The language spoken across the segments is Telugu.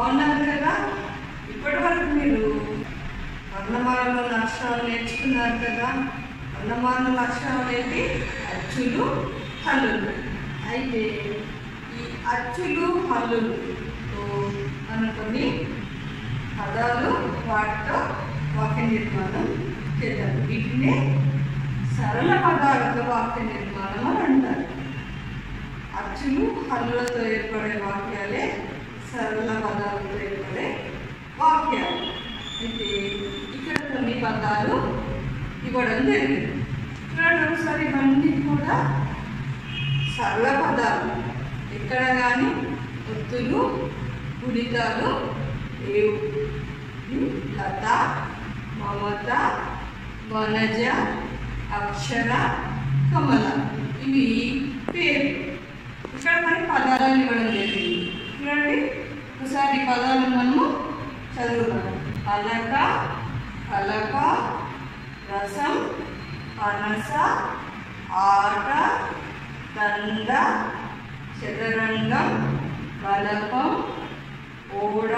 బాగున్నారు కదా ఇప్పటి వరకు మీరు వర్ణమాలలో అక్షరాలు నేర్చుకున్నారు కదా వర్ణమాల అక్షరాలు ఏంటి అచ్చులు హల్లులు అయితే ఈ అచ్చులు హల్లులతో మనం కొన్ని పదాలు వాటితో వాక్య నిర్మాణం చేద్దాం వీటినే సరళ పదాలతో వాక్య నిర్మాణం అని అంటారు అచ్చులు హల్లులతో ఏర్పడే వాక్యాలే సరళ పదాలతో ఏర్పడే వాక్యాలు అయితే ఇక్కడ కొన్ని పదాలు ఇవ్వడం జరిగింది చూడండి ఒకసారి ఇవన్నీ కూడా సరళ పదాలు ఎక్కడ కానీ ఒత్తులు గుడితాలు లేవు ఇవి లత మమత వనజ అక్షర కమల ఇవి పేరు ఇక్కడ మనకి పదాలను ఇవ్వడం జరిగింది చూడండి ఒకసారి ఈ పదాలను మనము చదువుతాం అలక కలక రసం పనస ఆట దండ చదరంగం బలపం ఓడ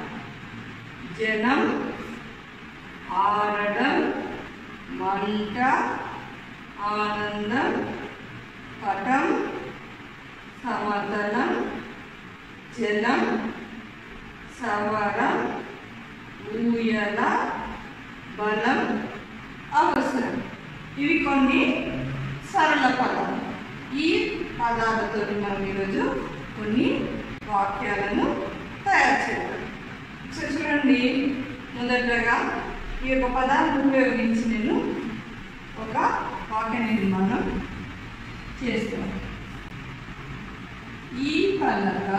జనం ఆడడం మంట ఆనందం పటం సమతలం జలం సవరం ఊయల బలం అవసరం ఇవి కొన్ని సరళ పదాలు ఈ పదాలతో మనం ఈరోజు కొన్ని వాక్యాలను తయారు చేద్దాం ఒకసారి చూడండి మొదటగా ఈ యొక్క పదాలను ఉపయోగించి నేను ఒక వాక్య నిర్మాణం చేస్తాను ఈ పలక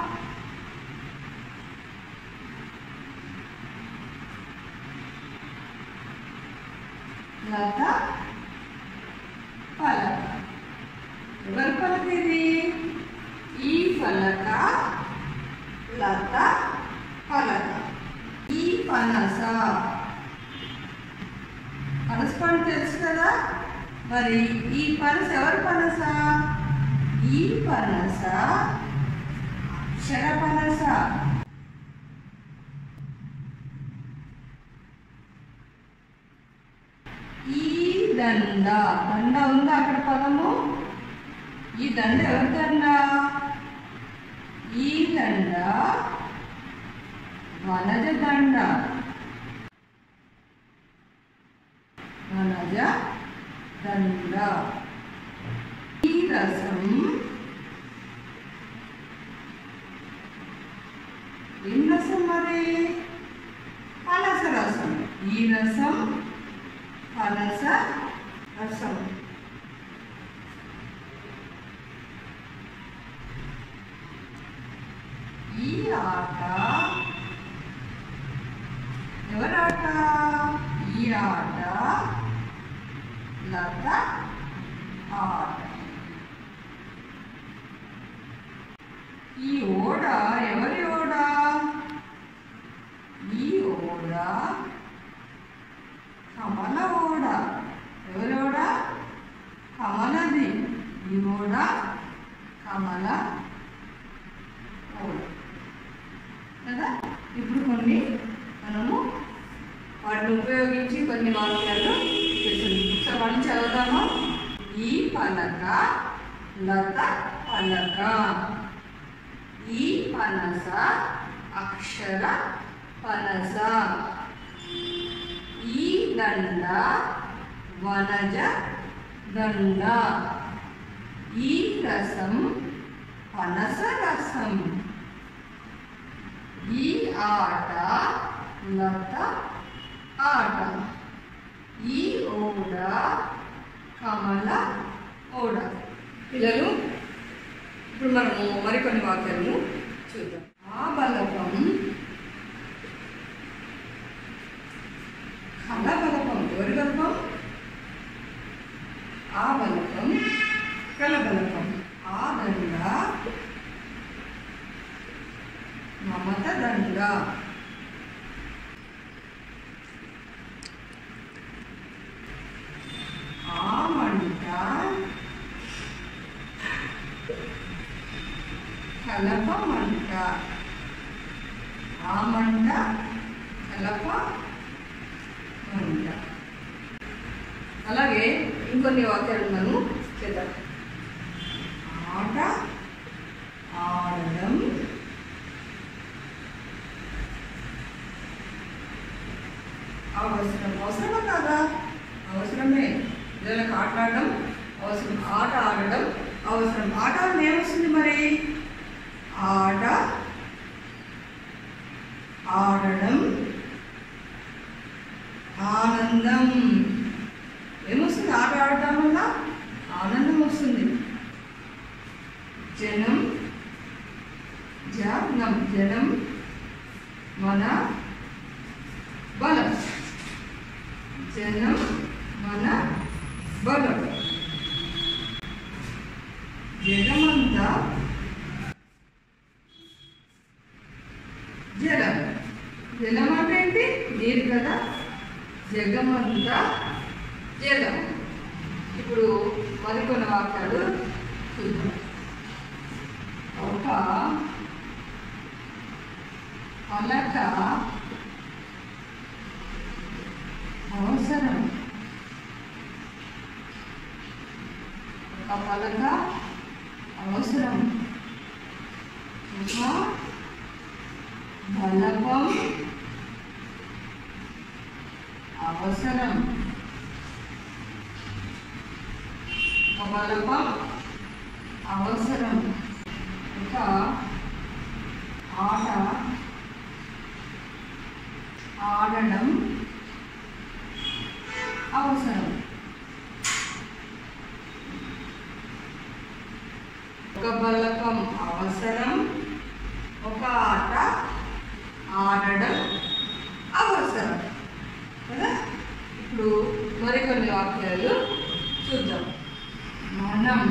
లత పలక ఎవరి పలక ఇది ఈ పలక లత పలక ఈ పనస పనస పండు తెలుసు కదా మరి ఈ పనస ఎవరి పనస ఈ పనస అక్షర పనస ఈ దండ దండ ఉందా అక్కడ పదము ఈ దండ ఎవరి దండ ఈ దండ వనజ దండ వనజ దండ ఈ రసం ఏం రసం మరి పనస రసం ఈ రసం పనస రసం ఈ ఆట ఎవరాట ఈ ఆట లత ఆట ఈ ఓడ ఎవరి ఓడ ఈ ఓడ కమల ఓడ ఎవరి ఓడ కమలది ఈ ఓడ కమల ఓడ కదా ఇప్పుడు కొన్ని మనము వాటిని ఉపయోగించి కొన్ని వాక్యాలు చేస్తుంది సో మనం చదువుదామా ఈ పలక లత పలక ఈ పనస అక్షర పనస ఈ దండ వనజ దండ ఈ రసం పనస రసం ఈ ఆట లత ఆట ఈ ఓడ కమల ఓడ పిల్లలు ఇప్పుడు మనము మరికొన్ని వాక్యాలను చూద్దాం ఆ బలపం కల బలపం ఎవరి బలపం ఆ బలపం కల బలపం ఆ దండ మమత దండ ఆ మంట కలప మంట ఆ మంట కలప మంట అలాగే ఇంకొన్ని వాక్యాలు మనం చేద్దాం ఆట ఆడడం అవసరం అవసరమా కాదా అవసరమే పిల్లలకు ఆటలాడడం అవసరం ఆట ఆడడం అవసరం ఆట ఆడడం ఏమొస్తుంది మరి ఆట ఆడడం ఆనందం ఏమొస్తుంది ఆట ఆడటం వల్ల ఆనందం వస్తుంది జనం జనం జనం మన బలం జనం మన బలం జగమంతా జలం జలం అంటే ఏంటి నీరు కదా జగమంతా జలం ఇప్పుడు మరికొన్ని వాక్యాలు చూద్దాం ఒక పలక అవసరం ఒక పలక అవసరం ఒక బలపం అవసరం ఒక బలపం అవసరం ఒక ఆట ఆడడం అవసరం ఒక బలపం అవసరం ఒక ఆట ఆడడం అవసరం కదా ఇప్పుడు మరికొన్ని వాక్యాలు చూద్దాం మనం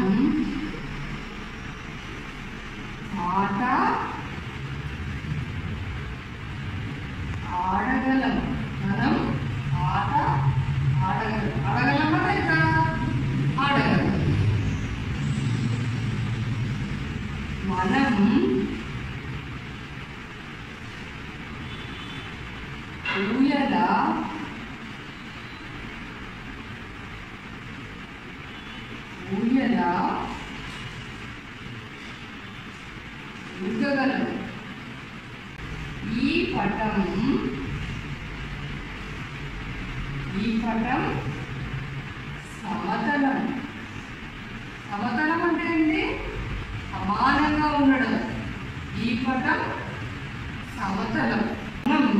ఆట ఆడగలం మనం ఆట ఆడగలం ఆడగలమా లేదా ఆడగలం మనం ఊయల ఊయల ఊగగలం ఈ పటం ఈ పటం సమతలం సమతలం అంటే ఏంటి సమానంగా ఉండడం ఈ పటం సమతలం మనం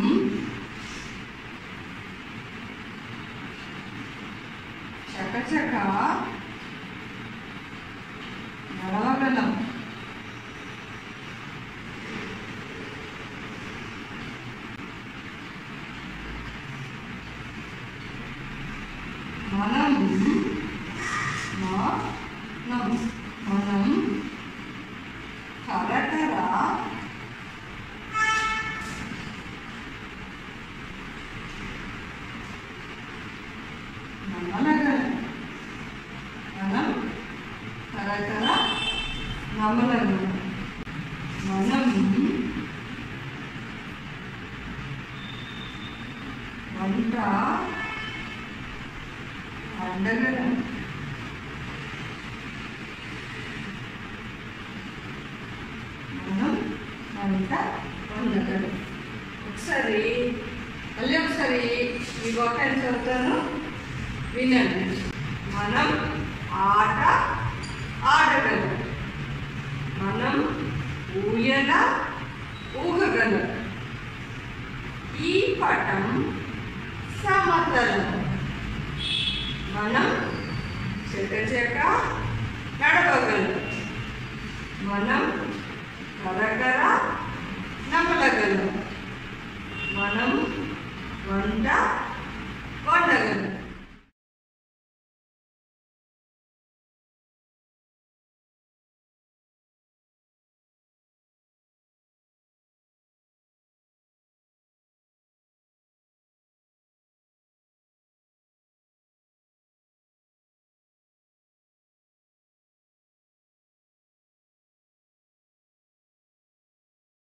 చకచక నడవగలం మనం మనం మనం కరకర నమ్మలగలం మనం కరకర నమ్మలగలం మనం వంట వండగలం మనం వంట వండగలం ఒకసారి మళ్ళీ ఒకసారి ఈ వాక్యాన్ని చదువుతాను వినండి మనం ఆట ఆడగలం మనం ఊయల ఊగగలం ఈ పటం సమతలం మనం చెక నడవగలం మనం కరకర నమలగలం మనం వంట వండగలం